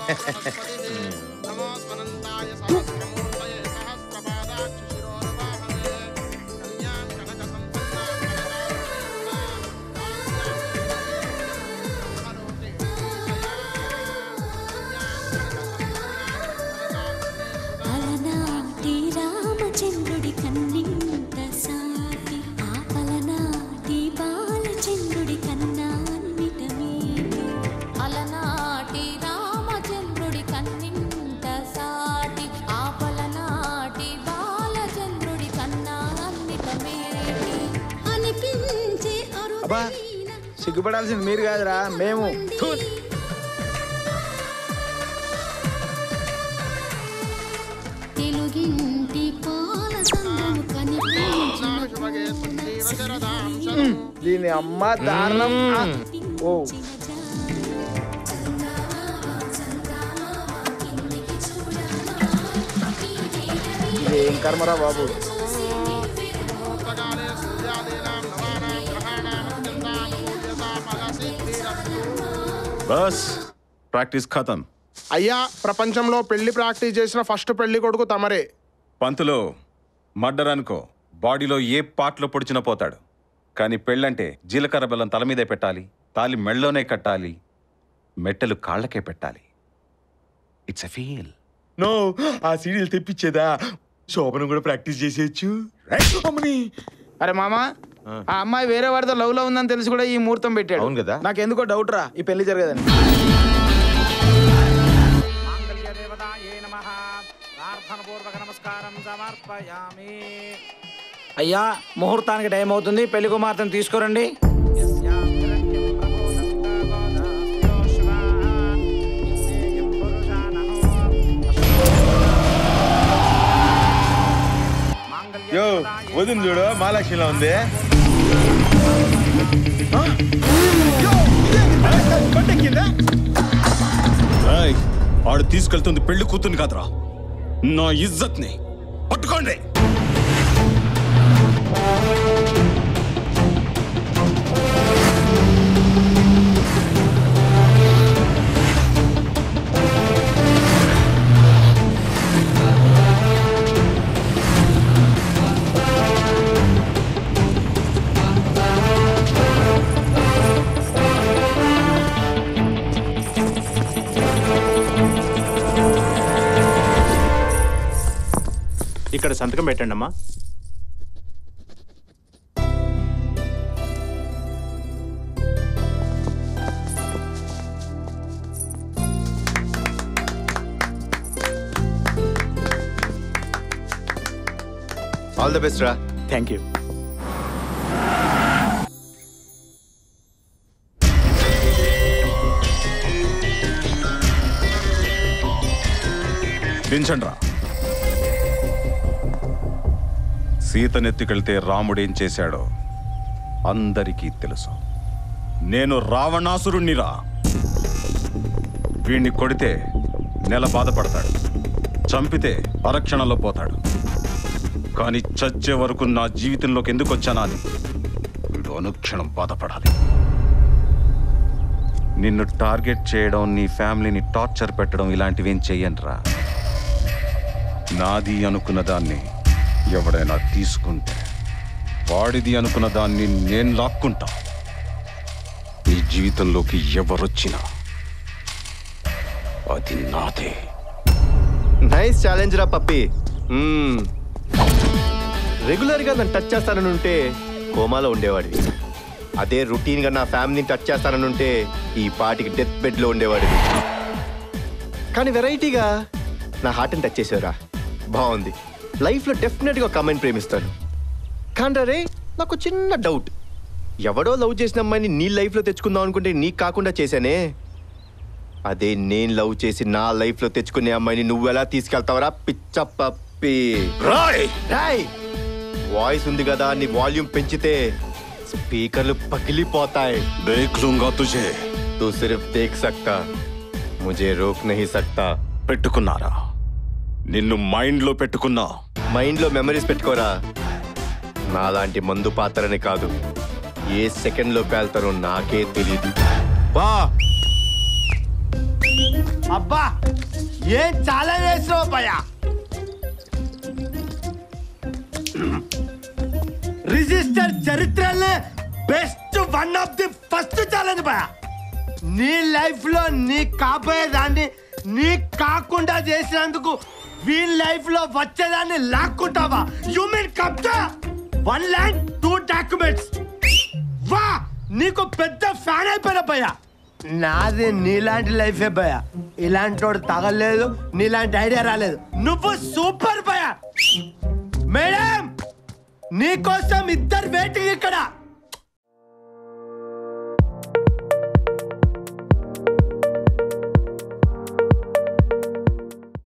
అలనాటి రామచంద్రుడి కన్నింత సాటి ఆపలనాటి బాలచంద్రుడి కన్నా అన్నిటమేటి అలనాటి రామచంద్రుడి కన్నింత సాటి ఆపలనాటి బాలచంద్రుడి కన్నా అన్నిటమేటి అనిపించే అబ్బా అరుదైన సిగ్గుపడాల్సింది మీరు కాదురా మేము థు. తెలుగింటి పాల సందము కనిపించిన దీని అమ్మ దారుణం ఆ. ఓ ఇది ఏం కర్మరా బాబు బస్ ప్రాక్టీస్ ఖతం అయ్యా ప్రపంచంలో పెళ్లి ప్రాక్టీస్ చేసిన ఫస్ట్ పెళ్లి కొడుకు తమరే పంతులు మర్డర్ అనుకో బాడీలో ఏ పార్ట్లో పొడిచిన పోతాడు కానీ పెళ్ళంటే జీలకర్ర బెల్లం తల మీదే పెట్టాలి తాలి మెళ్ళలోనే కట్టాలి మెట్టెలు కాళ్ళకే పెట్టాలి ఇట్స్ ఎ ఫీల్ నో ఆ సీరియల్ తెప్పించేదా శోభనం కూడా ప్రాక్టీస్ చేసేయచ్చు అమ్మని అరే మామ ఆ అమ్మాయి వేరే వాడితో లవ్ లో ఉందని తెలిసి కూడా ఈ ముహూర్తం పెట్టాడు అవును కదా? నాకు ఎందుకో డౌట్ రా ఈ పెళ్లి జరగదని అయ్యా ముహూర్తానికి టైం అవుతుంది పెళ్లి కుమార్తెను తీసుకురండి యో వదిన చూడు మహాలక్ష్మిలో ఉంది ఏయ్, ఆడు తీసుకెళ్తుంది పెళ్లి కూతుర్ని కాదురా నా ఇజ్జత్ని పట్టుకోండి ఇక్కడ సంతకం పెట్టండి అమ్మా ఆల్ ద బెస్ట్ రా థ్యాంక్ యూ దించండ్రా సీతనెత్తికెళ్తే రాముడేం చేశాడో అందరికీ తెలుసు నేను రావణాసురుణ్ణిరా వీణ్ణి కొడితే నెల బాధపడతాడు చంపితే అరక్షణలో పోతాడు కానీ చచ్చే వరకు నా జీవితంలోకి ఎందుకు వచ్చానా అని వీడు అనుక్షణం బాధపడాలి నిన్ను టార్గెట్ చేయడం నీ ఫ్యామిలీని టార్చర్ పెట్టడం ఇలాంటివేం చెయ్యనురా నాది అనుకున్న దాన్ని ఎవడైనా తీసుకుంటే వాడిది అనుకున్న దాన్ని నేను లాక్కుంటా నీ జీవితంలోకి ఎవరొచ్చినా అది నాదే నైస్ ఛాలెంజ్ రా పప్పి రెగ్యులర్ గా నన్ను టచ్ చేస్తానని ఉంటే కోమాలో ఉండేవాడివి అదే రొటీన్ గా నా ఫ్యామిలీని టచ్ చేస్తానని ఉంటే ఈ పాటికి డెత్ బెడ్ లో ఉండేవాడివి కానీ వెరైటీగా నా హార్ట్ని టచ్ చేసావురా బాగుంది లైఫ్లో డెఫినెట్గా ఒక అమ్మాయిని ప్రేమిస్తాను కానీ రే నాకు చిన్న డౌట్ ఎవడో లవ్ చేసిన అమ్మాయిని నీ లైఫ్లో తెచ్చుకుందాం అనుకుంటే నీకు కాకుండా చేశానే అదే నేను లవ్ చేసి నా లైఫ్లో తెచ్చుకునే అమ్మాయిని నువ్వెలా తీసుకెళ్తావరా పిచ్చ పప్పి రాయ్ రాయ్ వాయిస్ ఉంది కదా నీ వాల్యూమ్ పెంచితే స్పీకర్లు పగిలిపోతాయి దేఖ్ లూంగా తుజే तू सिर्फ देख सकता मुझे रोक नहीं सकता పెట్టుకున్నారా నిన్ను మైండ్లో పెట్టుకున్నా మైండ్లో మెమరీస్ పెట్టుకోరా నాలాంటి మందు పాత్రని కాదు ఏ సెకండ్లో పేల్తారో నాకే తెలియదు వా అబ్బా ఏం చాలా చేసినావు భయ రిజిస్టర్ చరిత్రలో best one of the first challenge భయ నీ లైఫ్ లో నీ కాబోయేదాన్ని నీ కాకుండా చేసినందుకు వీళ్ళ లైఫ్ లో వచ్చేదాన్ని లాక్కుంటావా యు మీన్ కబ్జా వన్ ల్యాండ్ టూ డాక్యుమెంట్స్ వా నీకు పెద్ద ఫ్యాన్ అయిపోయిన భయ నాది నీలాంటి లైఫే భయ ఇలాంటి వాడు తగలేదు నీలాంటి ఐడియా రాలేదు నువ్వు సూపర్ భయ మేడం నీకోసం ఇద్దరు వెయిటింగ్ ఇక్కడ